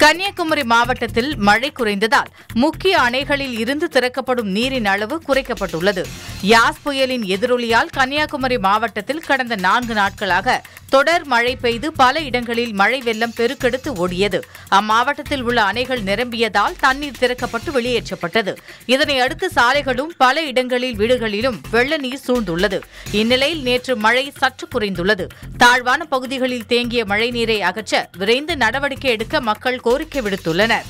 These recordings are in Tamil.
கன்னியாகுமரி மாவட்டத்தில் மழை குறைந்ததால் முக்கிய அணைகளில் இருந்து திறக்கப்படும் நீரின் அளவு குறைக்கப்பட்டுள்ளது யாஸ் புயலின் எதிரொலியால் கன்னியாகுமரி மாவட்டத்தில் கடந்த நான்கு நாட்களாக தொடர் மழை பெய்து பல இடங்களில் மழை வெள்ளம் பெருக்கெடுத்து ஓடியது அம்மாவட்டத்தில் உள்ள அணைகள் நிரம்பியதால் தண்ணீர் திறக்கப்பட்டு வெளியேற்றப்பட்டது இதனை அடுத்து சாலைகளும் பல இடங்களில் வீடுகளிலும் வெள்ள நீர் சூழ்ந்துள்ளது இந்நிலையில் நேற்று மழை சற்று குறைந்துள்ளது தாழ்வான பகுதிகளில் தேங்கிய மழைநீரை அகற்ற விரைந்து நடவடிக்கை எடுக்க மக்கள் கோரிக்கை விடுத்துள்ளனர்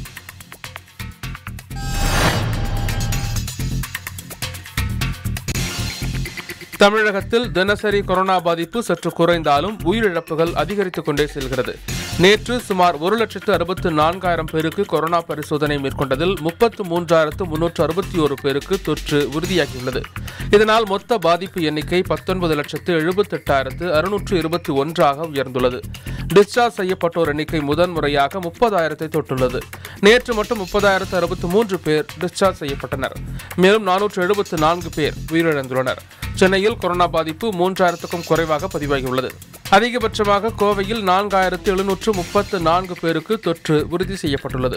தமிழகத்தில் தினசரி கொரோனா பாதிப்பு சற்று குறைந்தாலும் உயிரிழப்புகள் அதிகரித்துக் கொண்டே செல்கிறது நேற்று சுமார் ஒரு லட்சத்து அறுபத்து நான்காயிரம் பேருக்கு கொரோனா பரிசோதனை மேற்கொண்டதில் முப்பத்து மூன்றாயிரத்து முன்னூற்று அறுபத்தி ஒரு பேருக்கு தொற்று உறுதியாகியுள்ளது இதனால் மொத்த பாதிப்பு எண்ணிக்கை பத்தொன்பது லட்சத்து எழுபத்தெட்டாயிரத்து அறுநூற்று இருபத்தி ஒன்றாக உயர்ந்துள்ளது டிஸ்சார்ஜ் செய்யப்பட்டோர் எண்ணிக்கை முதன்முறையாக முப்பதாயிரத்தை தொட்டுள்ளது நேற்று மட்டும் முப்பதாயிரத்து அறுபத்து மூன்று பேர் டிஸ்சார்ஜ் செய்யப்பட்டனர் மேலும் நானூற்று எழுபத்து நான்கு பேர் உயிரிழந்துள்ளனர் சென்னையில் கொரோனா பாதிப்பு மூன்றாயிரத்துக்கும் குறைவாக பதிவாகியுள்ளது அதிகபட்சமாக கோவையில் நான்காயிரத்து எழுநூற்று முப்பத்து நான்கு பேருக்கு தொற்று உறுதி செய்யப்பட்டுள்ளது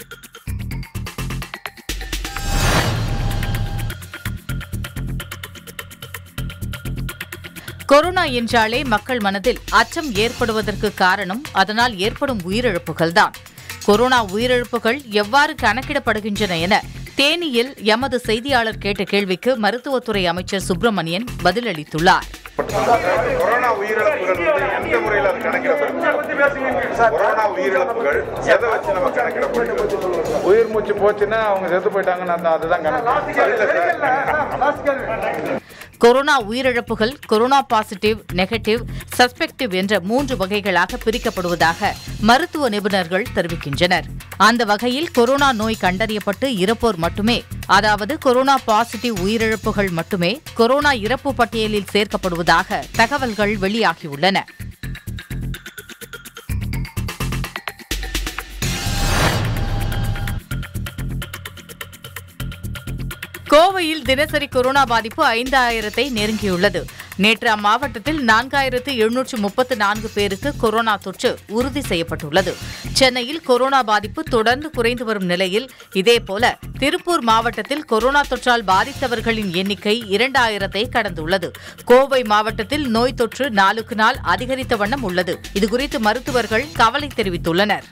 கொரோனா என்றாலே மக்கள் மனதில் அச்சம் ஏற்படுவதற்கு காரணம் அதனால் ஏற்படும் உயிரிழப்புகள்தான் கொரோனா உயிரிழப்புகள் எவ்வாறு கணக்கிடப்படுகின்றன என தேனியில் எமது செய்தியாளர் கேட்ட கேள்விக்கு மருத்துவத்துறை அமைச்சர் சுப்பிரமணியன் பதிலளித்துள்ளார் கொரோனா உயிரிழப்புகள் வந்து எந்த முறையில் அது கணக்கிடப்படுது கொரோனா உயிரிழப்புகள் எதை வச்சு நம்ம கணக்கிடப்படுகிறது உயிர் மூச்சு போச்சுன்னா அவங்க செத்து போயிட்டாங்கன்னு அந்த அதுதான் கணக்கு இல்ல சார் கொரோனா உயிரிழப்புகள் கொரோனா பாசிட்டிவ் நெகட்டிவ் சஸ்பெக்டிவ் என்ற மூன்று வகைகளாக பிரிக்கப்படுவதாக மருத்துவ நிபுணர்கள் தெரிவிக்கின்றனர் அந்த வகையில் கொரோனா நோய் கண்டறியப்பட்டு இறப்போர் மட்டுமே அதாவது கொரோனா பாசிட்டிவ் உயிரிழப்புகள் மட்டுமே கொரோனா இறப்பு பட்டியலில் சேர்க்கப்படுவதாக தகவல்கள் வெளியாகியுள்ளன கோவையில் தினசரி கொரோனா பாதிப்பு ஐந்தாயிரத்தை நெருங்கியுள்ளது நேற்று அம்மாவட்டத்தில் நான்காயிரத்து எழுநூற்று முப்பத்து நான்கு பேருக்கு கொரோனா தொற்று உறுதி செய்யப்பட்டுள்ளது சென்னையில் கொரோனா பாதிப்பு தொடர்ந்து குறைந்து வரும் நிலையில் இதேபோல திருப்பூர் மாவட்டத்தில் கொரோனா தொற்றால் பாதித்தவர்களின் எண்ணிக்கை இரண்டாயிரத்தை கடந்துள்ளது கோவை மாவட்டத்தில் நோய் தொற்று நாளுக்கு நாள் அதிகரித்த வண்ணம் உள்ளது இதுகுறித்து மருத்துவர்கள் கவலை தெரிவித்துள்ளனர்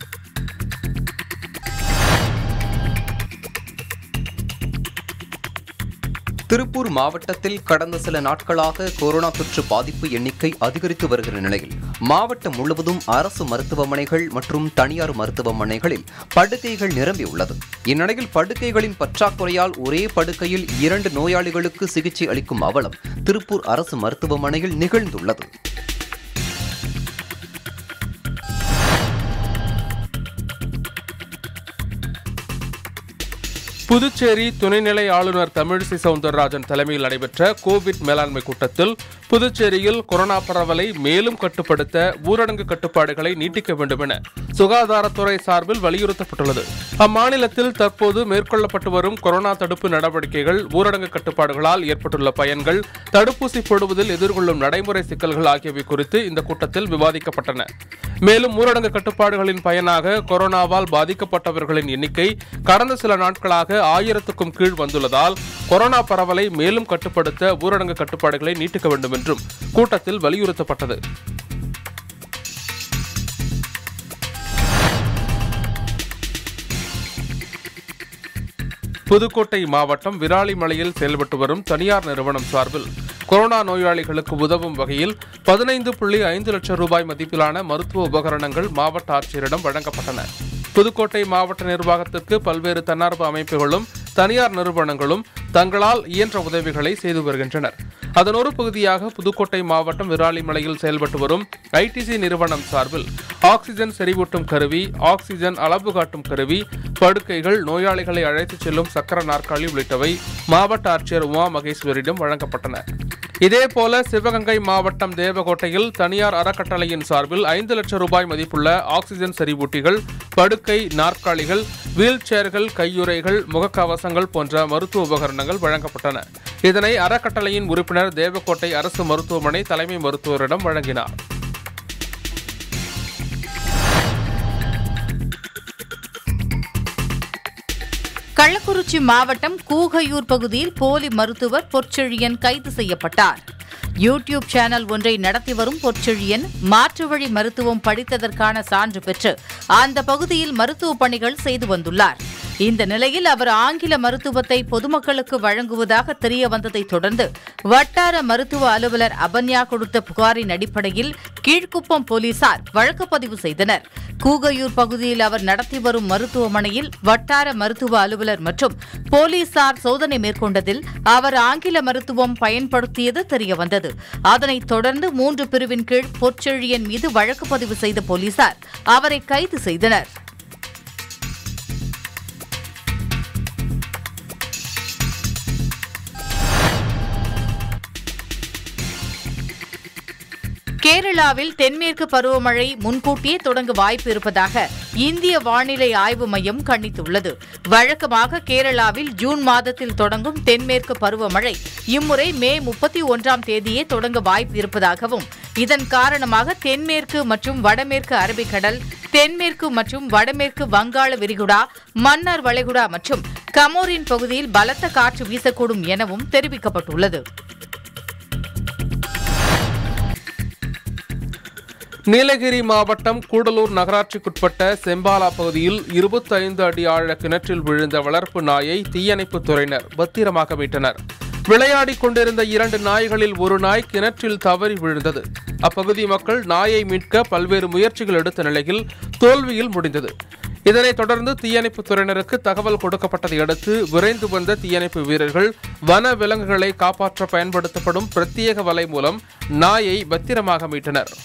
திருப்பூர் மாவட்டத்தில் கடந்த சில நாட்களாக கொரோனா தொற்று பாதிப்பு எண்ணிக்கை அதிகரித்து வருகிற நிலையில் மாவட்டம் முழுவதும் அரசு மருத்துவமனைகள் மற்றும் தனியார் மருத்துவமனைகளில் படுக்கைகள் நிரம்பியுள்ளது இந்நிலையில் படுக்கைகளின் பற்றாக்குறையால் ஒரே படுக்கையில் இரண்டு நோயாளிகளுக்கு சிகிச்சை அளிக்கும் அவலம் திருப்பூர் அரசு மருத்துவமனையில் நிகழ்ந்துள்ளது புதுச்சேரி துணைநிலை ஆளுநர் தமிழிசை சவுந்தரராஜன் தலைமையில் நடைபெற்ற கோவிட் மேலாண்மை கூட்டத்தில் புதுச்சேரியில் கொரோனா பரவலை மேலும் கட்டுப்படுத்த ஊரடங்கு கட்டுப்பாடுகளை நீட்டிக்க வேண்டும் என சுகாதாரத்துறை சார்பில் வலியுறுத்தப்பட்டுள்ளது அம்மாநிலத்தில் தற்போது மேற்கொள்ளப்பட்டு வரும் கொரோனா தடுப்பு நடவடிக்கைகள் ஊரடங்கு கட்டுப்பாடுகளால் ஏற்பட்டுள்ள பயன்கள் தடுப்பூசி போடுவதில் எதிர்கொள்ளும் நடைமுறை சிக்கல்கள் ஆகியவை குறித்து இந்த கூட்டத்தில் விவாதிக்கப்பட்டன மேலும் ஊரடங்கு கட்டுப்பாடுகளின் பயனாக கொரோனாவால் பாதிக்கப்பட்டவர்களின் எண்ணிக்கை கடந்த சில நாட்களாக ஆயிரத்துக்கும் கீழ் வந்துள்ளதால் கொரோனா பரவலை மேலும் கட்டுப்படுத்த ஊரடங்கு கட்டுப்பாடுகளை நீட்டிக்க வேண்டும் என்றும் கூட்டத்தில் வலியுறுத்தப்பட்டது புதுக்கோட்டை மாவட்டம் விராலிமலையில் செயல்பட்டு வரும் தனியார் நிறுவனம் சார்பில் கொரோனா நோயாளிகளுக்கு உதவும் வகையில் பதினைந்து புள்ளி ஐந்து லட்சம் ரூபாய் மதிப்பிலான மருத்துவ உபகரணங்கள் மாவட்ட ஆட்சியரிடம் வழங்கப்பட்டன புதுக்கோட்டை மாவட்ட நிர்வாகத்திற்கு பல்வேறு தன்னார்வ அமைப்புகளும் தனியார் நிறுவனங்களும் தங்களால் இயன்ற உதவிகளை செய்து வருகின்றனர் அதன் ஒரு பகுதியாக புதுக்கோட்டை மாவட்டம் விராலிமலையில் செயல்பட்டு வரும் ஐடிசி நிறுவனம் சார்பில் ஆக்சிஜன் செறிவூட்டும் கருவி ஆக்சிஜன் அளவு காட்டும் கருவி படுக்கைகள் நோயாளிகளை அழைத்துச் செல்லும் சக்கர நாற்காலி உள்ளிட்டவை மாவட்ட ஆட்சியர் உமா மகேஸ்வரிடம் வழங்கப்பட்டன இதேபோல சிவகங்கை மாவட்டம் தேவகோட்டையில் தனியார் அறக்கட்டளையின் சார்பில் ஐந்து லட்சம் ரூபாய் மதிப்புள்ள ஆக்சிஜன் செறிவூட்டிகள் படுக்கை நாற்காலிகள் வீல் சேர்கள் கையுறைகள் முகக்கவசங்கள் போன்ற மருத்துவ உபகரணங்கள் வழங்கப்பட்டன இதனை அறக்கட்டளையின் உறுப்பினர் தேவக்கோட்டை அரசு மருத்துவமனை தலைமை மருத்துவரிடம் வழங்கினார் கள்ளக்குறிச்சி மாவட்டம் கூகையூர் பகுதியில் போலி மருத்துவர் பொற்செழியன் கைது செய்யப்பட்டார் யூடியூப் சேனல் ஒன்றை நடத்தி வரும் பொற்செழியன் மாற்று வழி மருத்துவம் படித்ததற்கான சான்று பெற்று அந்த பகுதியில் மருத்துவ பணிகள் செய்து வந்துள்ளார் இந்த நிலையில் அவர் ஆங்கில மருத்துவத்தை பொதுமக்களுக்கு வழங்குவதாக தெரிய வந்ததைத் தொடர்ந்து வட்டார மருத்துவ அலுவலர் அபன்யா கொடுத்த புகாரின் அடிப்படையில் கீழ்க்குப்பம் போலீசார் வழக்கு பதிவு செய்தனர் கூகையூர் பகுதியில் அவர் நடத்தி வரும் மருத்துவமனையில் வட்டார மருத்துவ அலுவலர் மற்றும் போலீசார் சோதனை மேற்கொண்டதில் அவர் ஆங்கில மருத்துவம் பயன்படுத்தியது தெரியவந்தது அதனைத் தொடர்ந்து மூன்று பிரிவின் கீழ் பொற்செழியன் மீது வழக்கு பதிவு செய்த போலீசார் அவரை கைது செய்தனர் கேரளாவில் தென்மேற்கு பருவமழை முன்கூட்டியே தொடங்க வாய்ப்பு இருப்பதாக இந்திய வானிலை ஆய்வு மையம் கணித்துள்ளது வழக்கமாக கேரளாவில் ஜூன் மாதத்தில் தொடங்கும் தென்மேற்கு பருவமழை இம்முறை மே முப்பத்தி ஒன்றாம் தேதியே தொடங்க வாய்ப்பு இருப்பதாகவும் இதன் காரணமாக தென்மேற்கு மற்றும் வடமேற்கு அரபிக்கடல் தென்மேற்கு மற்றும் வடமேற்கு வங்காள விரிகுடா மன்னார் வளைகுடா மற்றும் கமோரின் பகுதியில் பலத்த காற்று வீசக்கூடும் எனவும் தெரிவிக்கப்பட்டுள்ளது நீலகிரி மாவட்டம் கூடலூர் நகராட்சிக்குட்பட்ட செம்பாலா பகுதியில் 25 அடி ஆழ கிணற்றில் விழுந்த வளர்ப்பு நாயை தீயணைப்புத் துறையினர் பத்திரமாக மீட்டனர் விளையாடிக் கொண்டிருந்த இரண்டு நாய்களில் ஒரு நாய் கிணற்றில் தவறி விழுந்தது அப்பகுதி மக்கள் நாயை மீட்க பல்வேறு முயற்சிகள் எடுத்த நிலையில் தோல்வியில் முடிந்தது இதனைத் தொடர்ந்து தீயணைப்புத் துறையினருக்கு தகவல் கொடுக்கப்பட்டதை அடுத்து விரைந்து வந்த தீயணைப்பு வீரர்கள் வன விலங்குகளை காப்பாற்ற பயன்படுத்தப்படும் பிரத்யேக வலை மூலம் நாயை பத்திரமாக மீட்டனர்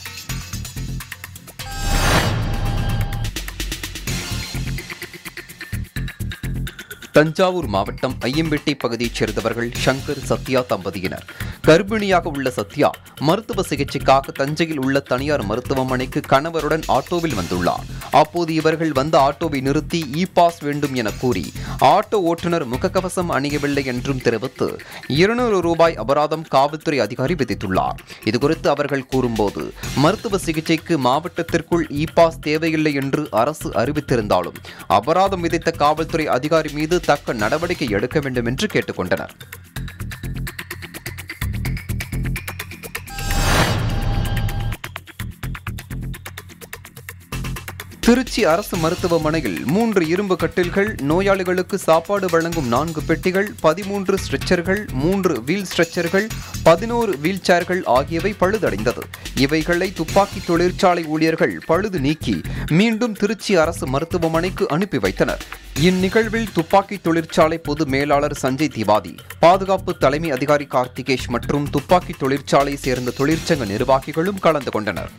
தஞ்சாவூர் மாவட்டம் ஐயம்பேட்டை பகுதியைச் சேர்ந்தவர்கள் சங்கர் சத்யா தம்பதியினர் கர்ப்பிணியாக உள்ள சத்யா மருத்துவ சிகிச்சைக்காக தஞ்சையில் உள்ள தனியார் மருத்துவமனைக்கு கணவருடன் ஆட்டோவில் வந்துள்ளார் அப்போது இவர்கள் வந்த ஆட்டோவை நிறுத்தி இ பாஸ் வேண்டும் என கூறி ஆட்டோ ஓட்டுநர் முகக்கவசம் அணியவில்லை என்றும் தெரிவித்து இருநூறு ரூபாய் அபராதம் காவல்துறை அதிகாரி விதித்துள்ளார் இதுகுறித்து அவர்கள் கூறும்போது மருத்துவ சிகிச்சைக்கு மாவட்டத்திற்குள் இ பாஸ் தேவையில்லை என்று அரசு அறிவித்திருந்தாலும் அபராதம் விதித்த காவல்துறை அதிகாரி மீது தக்க நடவடிக்கை எடுக்க வேண்டும் என்று கேட்டுக்கொண்டனர் திருச்சி அரசு மருத்துவமனையில் மூன்று இரும்பு கட்டில்கள் நோயாளிகளுக்கு சாப்பாடு வழங்கும் நான்கு பெட்டிகள் பதிமூன்று ஸ்ட்ரெச்சர்கள் மூன்று வீல் ஸ்ட்ரெச்சர்கள் பதினோரு வீல் சேர்கள் ஆகியவை பழுதடைந்தது இவைகளை துப்பாக்கி தொழிற்சாலை ஊழியர்கள் பழுது நீக்கி மீண்டும் திருச்சி அரசு மருத்துவமனைக்கு அனுப்பி வைத்தனர் இந்நிகழ்வில் துப்பாக்கி தொழிற்சாலை பொது மேலாளர் சஞ்சய் திவாதி பாதுகாப்பு தலைமை அதிகாரி கார்த்திகேஷ் மற்றும் துப்பாக்கி தொழிற்சாலை சேர்ந்த தொழிற்சங்க நிர்வாகிகளும் கலந்து கொண்டனர்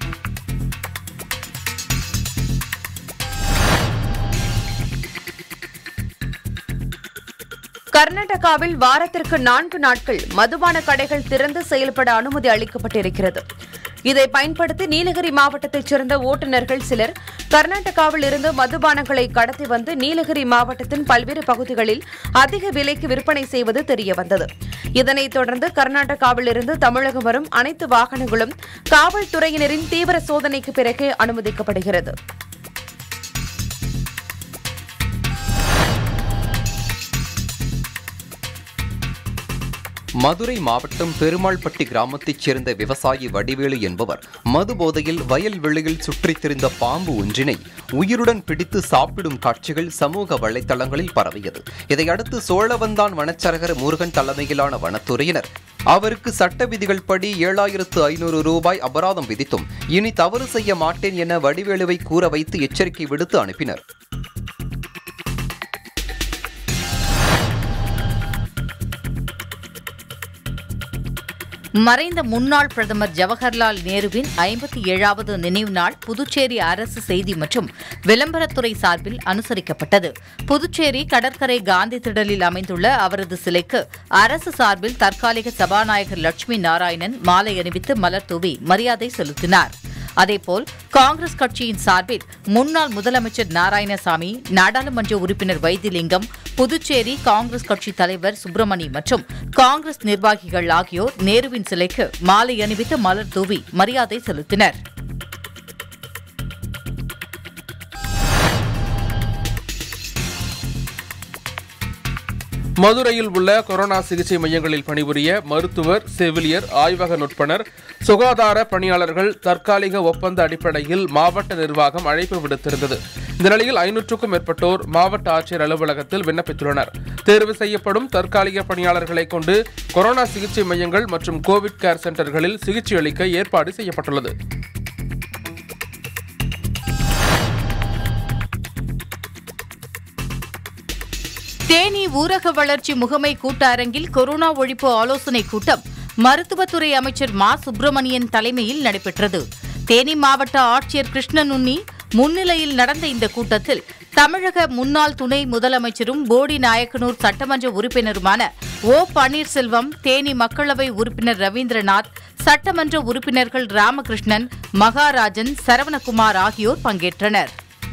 கர்நாடகாவில் வாரத்திற்கு நான்கு நாட்கள் மதுபான கடைகள் திறந்து செயல்பட அனுமதி அளிக்கப்பட்டிருக்கிறது இதை பயன்படுத்தி நீலகிரி மாவட்டத்தைச் சேர்ந்த ஓட்டுநர்கள் சிலர் கர்நாடகாவில் இருந்து மதுபானங்களை கடத்தி வந்து நீலகிரி மாவட்டத்தின் பல்வேறு பகுதிகளில் அதிக விலைக்கு விற்பனை செய்வது தெரியவந்தது இதனைத் தொடர்ந்து கர்நாடகாவில் இருந்து தமிழகம் வரும் அனைத்து வாகனங்களும் காவல்துறையினரின் தீவிர சோதனைக்கு பிறகு அனுமதிக்கப்படுகிறது மதுரை மாவட்டம் பெருமாள்பட்டி கிராமத்தைச் சேர்ந்த விவசாயி வடிவேலு என்பவர் மது போதையில் வயல் வெளியில் சுற்றித் திரிந்த பாம்பு ஒன்றினை உயிருடன் பிடித்து சாப்பிடும் காட்சிகள் சமூக வலைத்தளங்களில் பரவியது இதையடுத்து சோழவந்தான் வனச்சரகர் முருகன் தலைமையிலான வனத்துறையினர் அவருக்கு சட்ட விதிகள் படி ஏழாயிரத்து ஐநூறு ரூபாய் அபராதம் விதித்தும் இனி தவறு செய்ய மாட்டேன் என வடிவேலுவை கூற வைத்து எச்சரிக்கை விடுத்து அனுப்பினர் மறைந்த முன்னாள் பிரதமர் ஜவஹர்லால் நேருவின் ஐம்பத்தி ஏழாவது நினைவு நாள் புதுச்சேரி அரசு செய்தி மற்றும் விளம்பரத்துறை சார்பில் அனுசரிக்கப்பட்டது புதுச்சேரி கடற்கரை காந்தி திடலில் அமைந்துள்ள அவரது சிலைக்கு அரசு சார்பில் தற்காலிக சபாநாயகர் லட்சுமி நாராயணன் மாலை அணிவித்து மலர் தூவி மரியாதை செலுத்தினார் அதேபோல் காங்கிரஸ் கட்சியின் சார்பில் முன்னாள் முதலமைச்சர் நாராயணசாமி நாடாளுமன்ற உறுப்பினர் வைத்திலிங்கம் புதுச்சேரி காங்கிரஸ் கட்சி தலைவர் சுப்பிரமணி மற்றும் காங்கிரஸ் நிர்வாகிகள் ஆகியோர் நேருவின் சிலைக்கு மாலை அணிவித்து மலர் தூவி மரியாதை செலுத்தினர் மதுரையில் உள்ள கொரோனா சிகிச்சை மையங்களில் பணிபுரிய மருத்துவர் செவிலியர் ஆய்வக நுட்பனர் சுகாதார பணியாளர்கள் தற்காலிக ஒப்பந்த அடிப்படையில் மாவட்ட நிர்வாகம் அழைப்பு விடுத்திருந்தது இந்த நிலையில் ஐநூற்றுக்கும் மேற்பட்டோர் மாவட்ட ஆட்சியர் அலுவலகத்தில் விண்ணப்பித்துள்ளனர் தேர்வு செய்யப்படும் தற்காலிக பணியாளர்களை கொண்டு கொரோனா சிகிச்சை மையங்கள் மற்றும் கோவிட் கேர் சென்டர்களில் சிகிச்சை அளிக்க ஏற்பாடு செய்யப்பட்டுள்ளது தேனி ஊரக வளர்ச்சி முகமை கூட்டரங்கில் கொரோனா ஒழிப்பு ஆலோசனைக் கூட்டம் மருத்துவத்துறை அமைச்சர் மா சுப்பிரமணியன் தலைமையில் நடைபெற்றது தேனி மாவட்ட ஆட்சியர் கிருஷ்ணனுன்னி முன்னிலையில் நடந்த இந்த கூட்டத்தில் தமிழக முன்னாள் துணை முதலமைச்சரும் போடி நாயக்கனூர் சட்டமன்ற உறுப்பினருமான ஓ பன்னீர்செல்வம் தேனி மக்களவை உறுப்பினர் ரவீந்திரநாத் சட்டமன்ற உறுப்பினர்கள் ராமகிருஷ்ணன் மகாராஜன் சரவணகுமார் ஆகியோர் பங்கேற்றனர்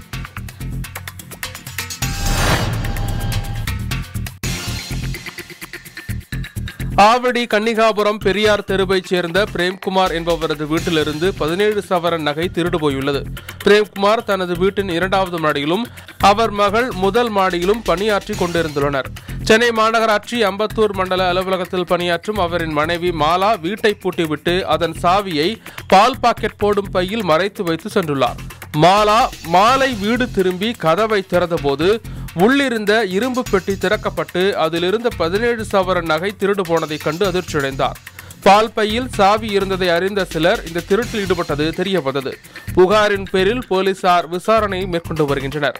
ஆவடி கன்னிகாபுரம் பெரியார் தெருவைச் சேர்ந்த பிரேம்குமார் என்பவரது வீட்டிலிருந்து பதினேழு சவரன் நகை திருடு போயுள்ளது பிரேம்குமார் தனது வீட்டின் இரண்டாவது மாடியிலும் அவர் மகள் முதல் மாடியிலும் பணியாற்றி கொண்டிருந்துள்ளனர் சென்னை மாநகராட்சி அம்பத்தூர் மண்டல அலுவலகத்தில் பணியாற்றும் அவரின் மனைவி மாலா வீட்டை பூட்டிவிட்டு அதன் சாவியை பால் பாக்கெட் போடும் பையில் மறைத்து வைத்து சென்றுள்ளார் மாலா மாலை வீடு திரும்பி கதவை திறந்தபோது உள்ளிருந்த இரும்பு பெட்டி திறக்கப்பட்டு அதிலிருந்த பதினேழு சவரன் நகை திருடு போனதைக் கண்டு அதிர்ச்சியடைந்தார் பால் பையில் சாவி இருந்ததை அறிந்த சிலர் இந்த திருட்டில் ஈடுபட்டது தெரிய வந்தது புகாரின் பேரில் போலீசார் விசாரணை மேற்கொண்டு வருகின்றனர்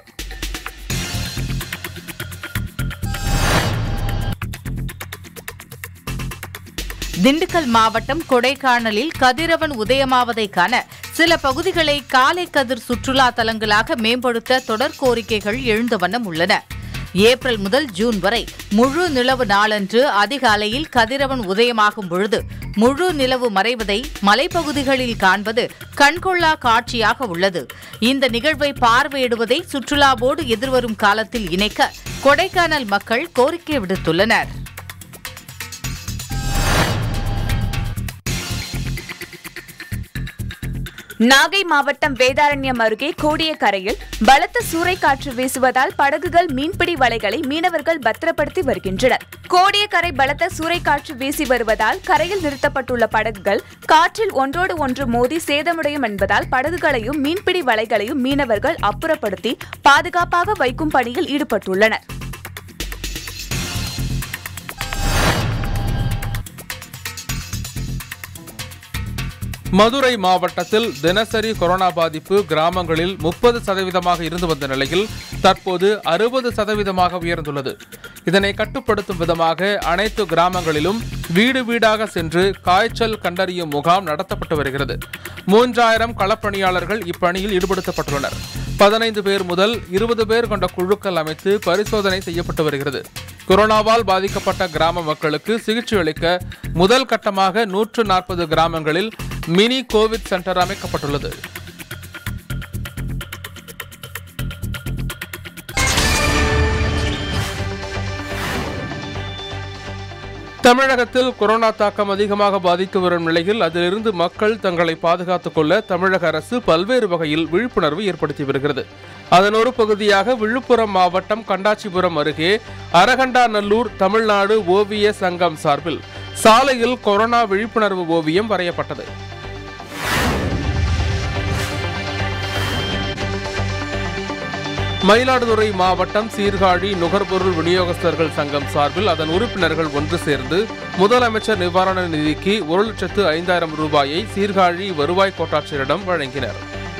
திண்டுக்கல் மாவட்டம் கொடைக்கானலில் கதிரவன் உதயமாவதை காண சில பகுதிகளை காலை கதிர் சுற்றுலா தலங்களாக மேம்படுத்த தொடர் கோரிக்கைகள் எழுந்த வண்ணம் உள்ளன ஏப்ரல் முதல் ஜூன் வரை முழு நிலவு நாளன்று அதிகாலையில் கதிரவன் உதயமாகும் பொழுது முழு நிலவு மறைவதை மலைப்பகுதிகளில் காண்பது கண்கொள்ளா காட்சியாக உள்ளது இந்த நிகழ்வை பார்வையிடுவதை சுற்றுலாவோடு எதிர்வரும் காலத்தில் இணைக்க கொடைக்கானல் மக்கள் கோரிக்கை விடுத்துள்ளனர் நாகை மாவட்டம் வேதாரண்யம் அருகே கோடியக்கரையில் பலத்த சூறைக்காற்று வீசுவதால் படகுகள் மீன்பிடி வலைகளை மீனவர்கள் பத்திரப்படுத்தி வருகின்றனர் கோடியக்கரை பலத்த சூறைக்காற்று வீசி வருவதால் கரையில் நிறுத்தப்பட்டுள்ள படகுகள் காற்றில் ஒன்றோடு ஒன்று மோதி சேதமடையும் என்பதால் படகுகளையும் மீன்பிடி வலைகளையும் மீனவர்கள் அப்புறப்படுத்தி பாதுகாப்பாக வைக்கும் பணியில் ஈடுபட்டுள்ளனர் மதுரை மாவட்டத்தில் தினசரி கொரோனா பாதிப்பு கிராமங்களில் முப்பது சதவீதமாக இருந்து வந்த நிலையில் தற்போது அறுபது சதவீதமாக உயர்ந்துள்ளது இதனை கட்டுப்படுத்தும் விதமாக அனைத்து கிராமங்களிலும் வீடு வீடாக சென்று காய்ச்சல் கண்டறியும் முகாம் நடத்தப்பட்டு வருகிறது மூன்றாயிரம் களப்பணியாளர்கள் இப்பணியில் ஈடுபடுத்தப்பட்டுள்ளனர் பதினைந்து பேர் முதல் இருபது பேர் கொண்ட குழுக்கள் அமைத்து பரிசோதனை செய்யப்பட்டு வருகிறது கொரோனாவால் பாதிக்கப்பட்ட கிராம மக்களுக்கு சிகிச்சை அளிக்க முதல் கட்டமாக நூற்று நாற்பது கிராமங்களில் மினி கோவிட் சென்டர் அமைக்கப்பட்டுள்ளது தமிழகத்தில் கொரோனா தாக்கம் அதிகமாக பாதித்து வரும் நிலையில் அதிலிருந்து மக்கள் தங்களை பாதுகாத்துக் கொள்ள தமிழக அரசு பல்வேறு வகையில் விழிப்புணர்வு ஏற்படுத்தி வருகிறது அதன் ஒரு பகுதியாக விழுப்புரம் மாவட்டம் கண்டாச்சிபுரம் அருகே அரகண்டாநல்லூர் தமிழ்நாடு ஓவிய சங்கம் சார்பில் சாலையில் கொரோனா விழிப்புணர்வு ஓவியம் வரையப்பட்டது மயிலாடுதுறை மாவட்டம் சீர்காழி நுகர்பொருள் விநியோகஸ்தர்கள் சங்கம் சார்பில் அதன் உறுப்பினர்கள் ஒன்று சேர்ந்து முதலமைச்சர் நிவாரண நிதிக்கு ஒரு லட்சத்து ஐந்தாயிரம் ரூபாயை சீர்காழி வருவாய் கோட்டாட்சியரிடம் வழங்கினர்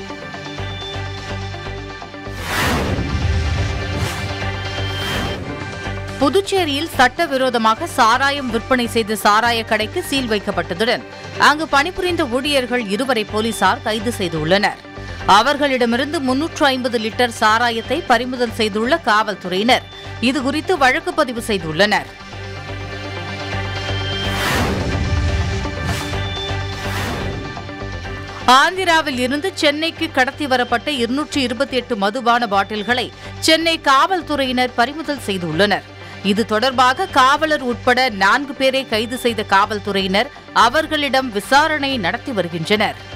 புதுச்சேரியில் சட்டவிரோதமாக சாராயம் விற்பனை செய்த சாராய கடைக்கு சீல் வைக்கப்பட்டதுடன் அங்கு பணிபுரிந்த ஊழியர்கள் இருவரை போலீசார் கைது செய்துள்ளனர் அவர்களிடமிருந்து முன்னூற்று ஐம்பது லிட்டர் சாராயத்தை பறிமுதல் செய்துள்ள காவல்துறையினர் இதுகுறித்து வழக்கு பதிவு செய்துள்ளனர் ஆந்திராவில் இருந்து சென்னைக்கு கடத்தி வரப்பட்ட இருநூற்றி இருபத்தி எட்டு மதுபான பாட்டில்களை சென்னை காவல்துறையினர் பறிமுதல் செய்துள்ளனர் இது தொடர்பாக காவலர் உட்பட நான்கு பேரை கைது செய்த காவல்துறையினர் அவர்களிடம் விசாரணை நடத்தி வருகின்றனர்